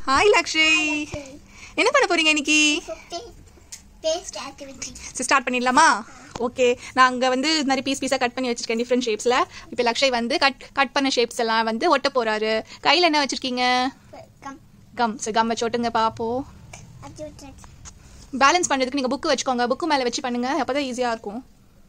hi Lakshay என்ன பண்ண போறீங்க இன்னைக்கு பேஸ்ட் ஆக்டிவிட்டி சரி ஸ்டார்ட் பண்ணிடலாமா ஓகே நான் அங்கே வந்து இது மாதிரி பீஸ் பீஸாக கட் பண்ணி வச்சிருக்கேன் டிஃப்ரெண்ட் ஷேப்ஸில் இப்போ லக்ஷய் வந்து கட் கட் பண்ண ஷேப்ஸ் எல்லாம் வந்து ஒட்ட போறாரு கையில் என்ன வச்சிருக்கீங்க கம் கம் சரி கம் வச்சு ஒட்டுங்க பார்ப்போம் அது விட்டு பேலன்ஸ் பண்ணுறதுக்கு நீங்கள் புக்கு வச்சுக்கோங்க புக்கு மேலே வச்சு பண்ணுங்க அப்போ தான் ஈஸியாக இருக்கும்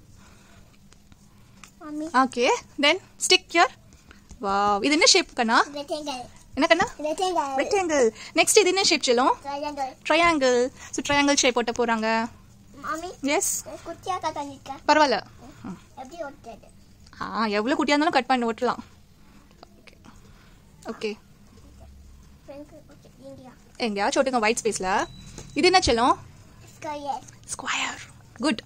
மம்மி ஓகே தென் ஸ்டிக் யர் வா இது என்ன ஷேப் கண்ணா ரெக்டாங்கிள் என்ன கண்ணா ரெக்டாங்கிள் ரெக்டாங்கிள் நெக்ஸ்ட் இது என்ன ஷேப் செல்லும் triangle triangle so triangle shape ஒட்ட போகிறாங்க மம்மி எஸ் குட்டியா கட் பண்ணிருக்கேன் பரவாயில்ல எப்படி ஒட்டுறது ஆ எவ்வளோ குட்டியாக இருந்தாலும் கட் பண்ணி ஒட்டலாம் ஓகே ஃப்ரெண்ட் ஓகே இந்தியா எங்கேயாச்சும் ஒட்டுங்க ஒயிட் ஸ்பேஸில் இது என்ன செல்லும் ஸ்கொயர் ஸ்கொயர் குட்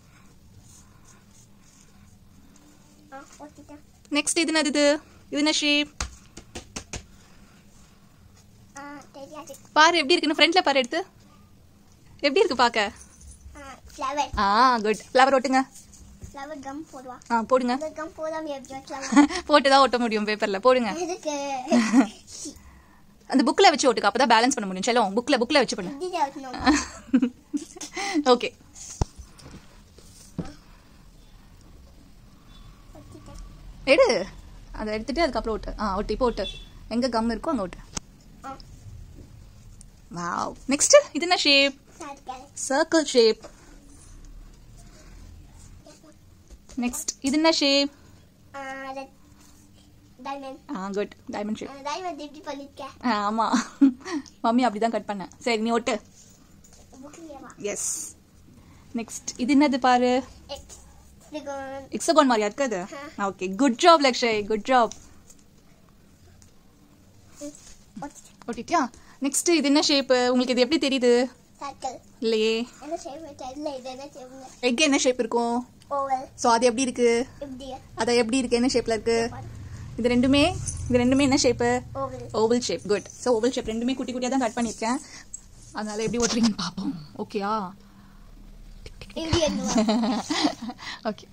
ஆ ஒட்டிட்டேன் நெக்ஸ்ட் இது என்னது இது இது என்ன ஷேப் ஆ தெரியாது பாரு எப்படி இருக்குன்னு ஃப்ரண்ட்ல பாரு எடுத்து எப்படி இருக்கு பார்க்க ஆ ஃப்ளவர் ஆ குட் ஃப்ளவர் ஒட்டுங்க ஃப்ளவர் கம் போடுவா ஆ போடுங்க அந்த கம் போடாம எப்படி ஒட்டலாம் போட்டு தான் ஒட்ட முடியும் பேப்பரில் போடுங்க எதுக்கு அந்த புக்கில் வச்சு ஒட்டுக்க அப்போ தான் பேலன்ஸ் பண்ண முடியும் செல்லும் புக்கில் புக்கில் வச்சு பண்ணு இப்படி ஒட்டணும் ஓகே ஒட்டிட்டேன் எடு அதை எடுத்துட்டு அதுக்கப்புறம் ஒட்டு ஆ ஒட்டு இப்போ ஒட்டு எங்கே கம் இருக்கோ அங்கே ஒட்டு ஆ வாவ் நெக்ஸ்ட் இது என்ன shape circle circle shape next இது என்ன ஷேப் ஆ டைமண்ட் ஆ குட் டைமண்ட் ஷேப் டைமண்ட் எப்படி பண்ணிருக்கேன் ஆமா மம்மி அப்படிதான் கட் பண்ணேன் சரி நீ ஒட்டு புக்லியவா எஸ் நெக்ஸ்ட் இது என்னது பாரு எக்ஸ் ட்ரிகோன் எக்ஸகோன் மாதிரியா இருக்குது okay good job Lakshay good job ஒட்டிட்டேன் ஓட்டிட்டியா நெக்ஸ்ட் இது என்ன ஷேப் உங்களுக்கு இது எப்படி தெரியுது சர்க்கிள் இல்லையே என்ன ஷேப் தெரியல இது என்ன ஷேப் எக் என்ன ஷேப் இருக்கும் ஓவல் ஸோ அது எப்படி இருக்கு இப்படி அது எப்படி இருக்கு என்ன ஷேப்ல இருக்கு இது ரெண்டுமே இது ரெண்டுமே என்ன shape oval oval shape good so oval shape ரெண்டுமே குட்டி குட்டியாக தான் கட் பண்ணியிருக்கேன் அதனால எப்படி ஓட்டுறீங்கன்னு பார்ப்போம் ஓகயா இப்படி என்ன ஓகே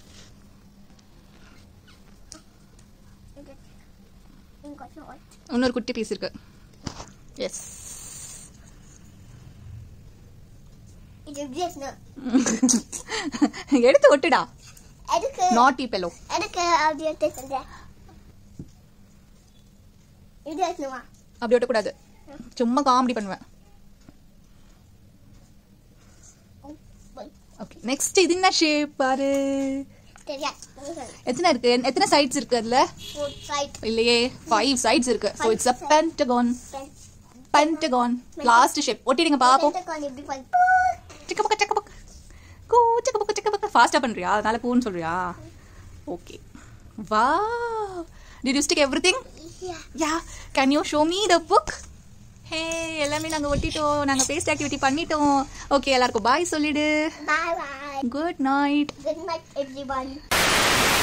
இங்க கொஞ்சம் ஒட் இன்னொரு குட்டி பீஸ் இருக்கு எஸ் இது எப்படி இருக்கணும் எடுத்து ஒட்டுடா எதுக்கு நாட்டி பெலோ எதுக்கு அப்படி எடுத்து சொல்றேன் இப்படி இருக்கணுமா அப்படி ஒட்டக்கூடாது சும்மா காமெடி பண்ணுவேன் ஓகே நெக்ஸ்ட் இது என்ன ஷேப் பாரு தெரியாது எத்தனை இருக்கு எத்- எத்தனை சைட்ஸ் இருக்கு அதுல ஃபோர் சைட் இல்லையே ஃபைவ் சைட்ஸ் இருக்கு so it's a pentagon pentagon last shape ஒட்டிடுங்க பாப்போம் எப்படி பண்ணி சிக்க பக்க சக்க பக்க கூ சிக்க பக்க சிக்க பக்க ஃபாஸ்டா பண்றியா அதனால பூன்னு சொல்றியா ஓகே வா did you stick everything ya can you show me the book hey எல்லாமே நாங்க ஒட்டிட்டோம் நாங்க பேஸ்ட் ஆக்டிவிட்டி பண்ணிட்டோம் ஓகே எல்லாருக்கும் பாய் சொல்லிடு bye bye good night good night everyone